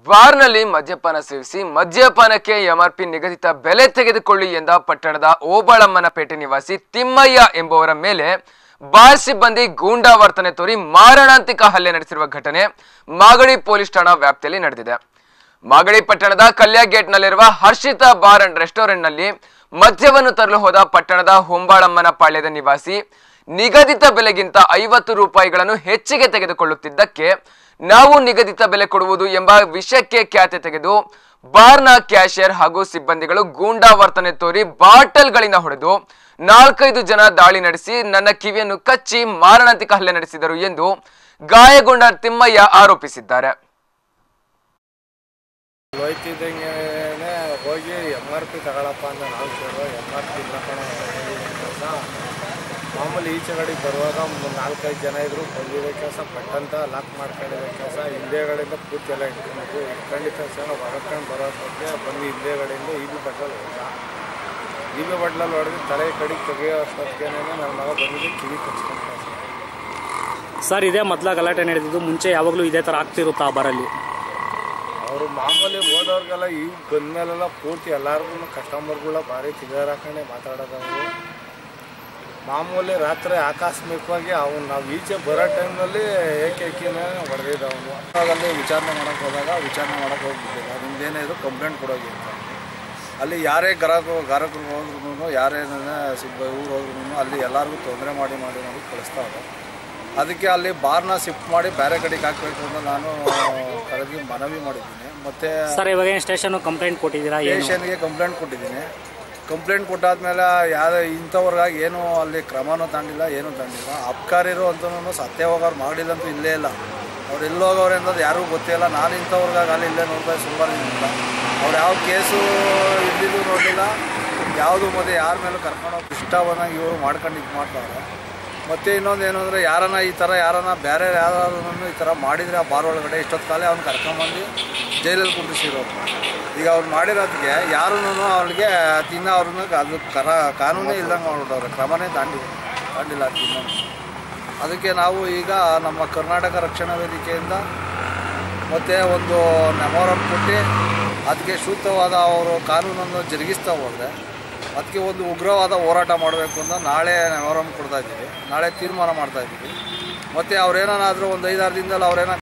ಬಾರ್ನಲ್ಲಿ ಮದ್ಯಪಾನ ಸೇವಿಸಿ ಮದ್ಯಪಾನಕ್ಕೆ ಎಂಆರ್ಪಿ ನಿಗದಿತ ಬೆಲೆ ತೆಗೆದುಕೊಳ್ಳಿ ಎಂದ ಪಟ್ಟಣದ ಓಬಳಮ್ಮನಪೇಟೆ ನಿವಾಸಿ ತಿಮ್ಮಯ್ಯ ಎಂಬುವರ ಮೇಲೆ ಬಾರ್ ಸಿಬ್ಬಂದಿ ಗೂಂಡಾ ವರ್ತನೆ ತೋರಿ ಮಾರಣಾಂತಿಕ ಹಲ್ಲೆ ನಡೆಸಿರುವ ಘಟನೆ ಮಾಗಡಿ ಪೊಲೀಸ್ ಠಾಣಾ ವ್ಯಾಪ್ತಿಯಲ್ಲಿ ನಡೆದಿದೆ ಮಾಗಡಿ ಪಟ್ಟಣದ ಕಲ್ಯ ಗೇಟ್ನಲ್ಲಿರುವ ಹರ್ಷಿತಾ ಬಾರ್ ಅಂಡ್ ರೆಸ್ಟೋರೆಂಟ್ನಲ್ಲಿ ಮದ್ಯವನ್ನು ತರಲು ಹೋದ ಪಟ್ಟಣದ ಹೊಂಬಾಳಮ್ಮನ ಪಾಳ್ಯದ ನಿವಾಸಿ ನಿಗದಿತ ಬೆಲೆಗಿಂತ ಐವತ್ತು ರೂಪಾಯಿಗಳನ್ನು ಹೆಚ್ಚಿಗೆ ತೆಗೆದುಕೊಳ್ಳುತ್ತಿದ್ದಕ್ಕೆ ನಾವು ನಿಗದಿತ ಬೆಲೆ ಕೊಡುವುದು ಎಂಬ ವಿಷಯಕ್ಕೆ ಖ್ಯಾತೆ ತೆಗೆದು ಬಾರ್ನ ಕ್ಯಾಶಿಯರ್ ಹಾಗೂ ಸಿಬ್ಬಂದಿಗಳು ಗೂಂಡಾ ವರ್ತನೆ ತೋರಿ ಬಾಟಲ್ಗಳಿಂದ ಹೊಡೆದು ನಾಲ್ಕೈದು ಜನ ದಾಳಿ ನಡೆಸಿ ನನ್ನ ಕಿವಿಯನ್ನು ಕಚ್ಚಿ ಮಾರಣಾಂತಿಕ ಹಲ್ಲೆ ನಡೆಸಿದರು ಎಂದು ಗಾಯಗೊಂಡ ತಿಮ್ಮಯ್ಯ ಆರೋಪಿಸಿದ್ದಾರೆ ಹೋಯ್ತಿದ್ದಂಗೆ ಹೋಗಿ ಎಮ್ ಆರ್ ಪಿ ತಗೊಳಪ್ಪ ಅಂತ ನಾವು ಕೇಳೋ ಎಮ್ ಆರ್ ಪಿ ತಗೊಂಡು ಕೆಲಸ ಮಾಮೂಲಿ ಈಚೆ ಕಡೆಗೆ ಬರುವಾಗ ಒಂದು ನಾಲ್ಕೈದು ಜನ ಇದ್ರು ಬಂದಿರೋ ಕೆಲಸ ಪಟ್ಟಂತ ಲಾಕ್ ಮಾಡ್ಕೊಂಡಿರೋ ಕೆಲಸ ಹಿಂದೆಗಡೆಯಿಂದ ಪೂರ್ತಿ ಎಲ್ಲ ಇಟ್ಕೊಂಡು ಇಟ್ಕೊಂಡಿದ್ದ ತಕ್ಷಣ ಹೊರಕೊಂಡು ಬರೋ ಬಗ್ಗೆ ಬಂದು ಹಿಂದೆಗಡೆಯಿಂದ ಈ ಬಿ ಬಟ್ಲಲ್ಲಿ ಹೊಡೆದ ಈ ಬಿ ಬಟ್ಲಲ್ಲಿ ಹೊಡೆದು ತಲೆ ಕಡೆಗೆ ತೆಗೆಯೋ ಅಷ್ಟೊತ್ತಿಗೆ ನನ್ನ ಮಗ ಬಂದಿದ್ದು ಕಿವಿ ಕಚ್ಕೊಂಡು ಸರ್ ಇದೇ ಮೊದಲ ಗಲಾಟೆ ನಡೆದಿದ್ದು ಮುಂಚೆ ಯಾವಾಗಲೂ ಇದೇ ಥರ ಆಗ್ತಿರುತ್ತಾ ಆ ಬಾರಲ್ಲಿ ಅವರು ಮಾಮೂಲಿ ಹೋದವ್ರಿಗೆಲ್ಲ ಈಗ ಬಂದ್ಮೇಲೆಲ್ಲ ಪೂರ್ತಿ ಎಲ್ಲರಿಗೂ ಕಸ್ಟಮರ್ಗಳ ಭಾರಿ ತಿಗಾರ ಹಾಕೊಂಡೆ ಮಾತಾಡೋದು ಅವರು ಮಾಮೂಲಿ ರಾತ್ರಿ ಆಕಸ್ಮಿಕವಾಗಿ ಅವ್ನು ನಾವು ಈಚೆ ಬರೋ ಟೈಮ್ನಲ್ಲಿ ಏಕೇಕಿನ ಹೊಡೆದಿದ್ದ ಅವನು ಅಲ್ಲಿ ವಿಚಾರಣೆ ಮಾಡೋಕ್ಕೆ ಹೋದಾಗ ವಿಚಾರಣೆ ಮಾಡೋಕ್ಕೆ ಹೋಗ್ಬಿಟ್ಟಿಲ್ಲ ನಿಮ್ದೇನೇ ಇದು ಕಂಪ್ಲೇಂಟ್ ಕೊಡೋಗಿ ಅಂತ ಅಲ್ಲಿ ಯಾರೇ ಗ್ರಾಹಕರು ಗ್ರಾಹಕರು ಹೋದ್ರೂ ಯಾರೇ ಸಿಬ್ಬ ಊರು ಹೋದ್ರೂ ಅಲ್ಲಿ ಎಲ್ಲರಿಗೂ ತೊಂದರೆ ಮಾಡಿ ಮಾಡಿ ಮಾಡಿ ಕಳಿಸ್ತಾವ್ರೆ ಅದಕ್ಕೆ ಅಲ್ಲಿ ಬಾರ್ನ ಶಿಫ್ಟ್ ಮಾಡಿ ಬೇರೆ ಕಡೆಗೆ ಹಾಕಬೇಕು ಅಂತ ನಾನು ಕರೆದಿ ಮನವಿ ಮಾಡಿದ್ದೀನಿ ಮತ್ತು ಸರ್ ಇವಾಗ ಏನು ಸ್ಟೇಷನ್ ಕಂಪ್ಲೇಂಟ್ ಕೊಟ್ಟಿದ್ದೀರಾ ಏನು ಸ್ಟೇಷನ್ಗೆ ಕಂಪ್ಲೇಂಟ್ ಕೊಟ್ಟಿದ್ದೀನಿ ಕಂಪ್ಲೇಂಟ್ ಕೊಟ್ಟಾದ್ಮೇಲೆ ಯಾರು ಇಂಥವ್ರಿಗಾಗಿ ಏನು ಅಲ್ಲಿ ಕ್ರಮನೂ ತಗೊಂಡಿಲ್ಲ ಏನೂ ತಗೊಂಡಿಲ್ಲ ಅಬ್ಕಾರಿರು ಅಂತೂ ಸತ್ಯ ಹೋಗೋರು ಮಾಡಿಲ್ಲ ಅಂತೂ ಇಲ್ಲೇ ಇಲ್ಲ ಅವ್ರು ಎಲ್ಲಿ ಹೋಗೋರು ಅನ್ನೋದು ಯಾರಿಗೂ ಗೊತ್ತಿಲ್ಲ ನಾನು ಇಂಥವ್ರಿಗಾಗಿ ಅಲ್ಲಿ ಇಲ್ಲೇ ನೋಡ್ತಾ ಸುಮಾರು ಇಲ್ಲ ಅವ್ರು ಯಾವ ಕೇಸು ಇದ್ದಿದ್ದು ನೋಡಲಿಲ್ಲ ಯಾವುದು ಮತ್ತೆ ಯಾರ ಮೇಲೂ ಕರ್ಕೊಂಡೋಗಿ ಇಷ್ಟ ಬಂದಂಗೆ ಇವರು ಮಾಡ್ಕೊಂಡು ಇದು ಮಾಡ್ತಾರೆ ಮತ್ತು ಇನ್ನೊಂದು ಏನು ಅಂದರೆ ಯಾರನ್ನ ಈ ಥರ ಯಾರನ್ನ ಬೇರೆ ಯಾರಾದ್ರೂ ಈ ಥರ ಮಾಡಿದರೆ ಆ ಬಾರ್ ಒಳಗಡೆ ಇಷ್ಟೊತ್ತು ಕಾಲೇ ಅವ್ನು ಕರ್ಕೊಂಬಂದು ಜೈಲಲ್ಲಿ ಕುಂಡಿಸಿರೋದು ಈಗ ಅವ್ರು ಮಾಡಿರೋದಕ್ಕೆ ಯಾರೂ ಅವ್ರಿಗೆ ತಿನ್ನ ಅವ್ರನ್ನ ಅದು ಕರ ಕಾನೂನೇ ಇಲ್ದಂಗೆ ಮಾಡ್ಬಿಟ್ಟವ್ರೆ ಕ್ರಮನೇ ದಾಂಡಿ ದಾಂಡಿಲ್ಲ ತಿನ್ನ ಅದಕ್ಕೆ ನಾವು ಈಗ ನಮ್ಮ ಕರ್ನಾಟಕ ರಕ್ಷಣಾ ವೇದಿಕೆಯಿಂದ ಮತ್ತು ಒಂದು ಮೆಮೋರಂ ಕೊಟ್ಟು ಅದಕ್ಕೆ ಸೂಕ್ತವಾದ ಅವರು ಕಾನೂನನ್ನು ಜರುಗಿಸ್ತಾ ಹೋದರೆ ಅದಕ್ಕೆ ಒಂದು ಉಗ್ರವಾದ ಹೋರಾಟ ಮಾಡಬೇಕು ಅಂತ ನಾಳೆ ಮೆಮೋರಂ ಕೊಡ್ತಾ ಇದ್ದೀವಿ ನಾಳೆ ತೀರ್ಮಾನ ಮಾಡ್ತಾ ಇದ್ದೀವಿ ಮತ್ತು ಅವ್ರೇನಾದರೂ ಒಂದು ಐದಾರು ದಿನದಲ್ಲಿ ಅವ್ರೇನ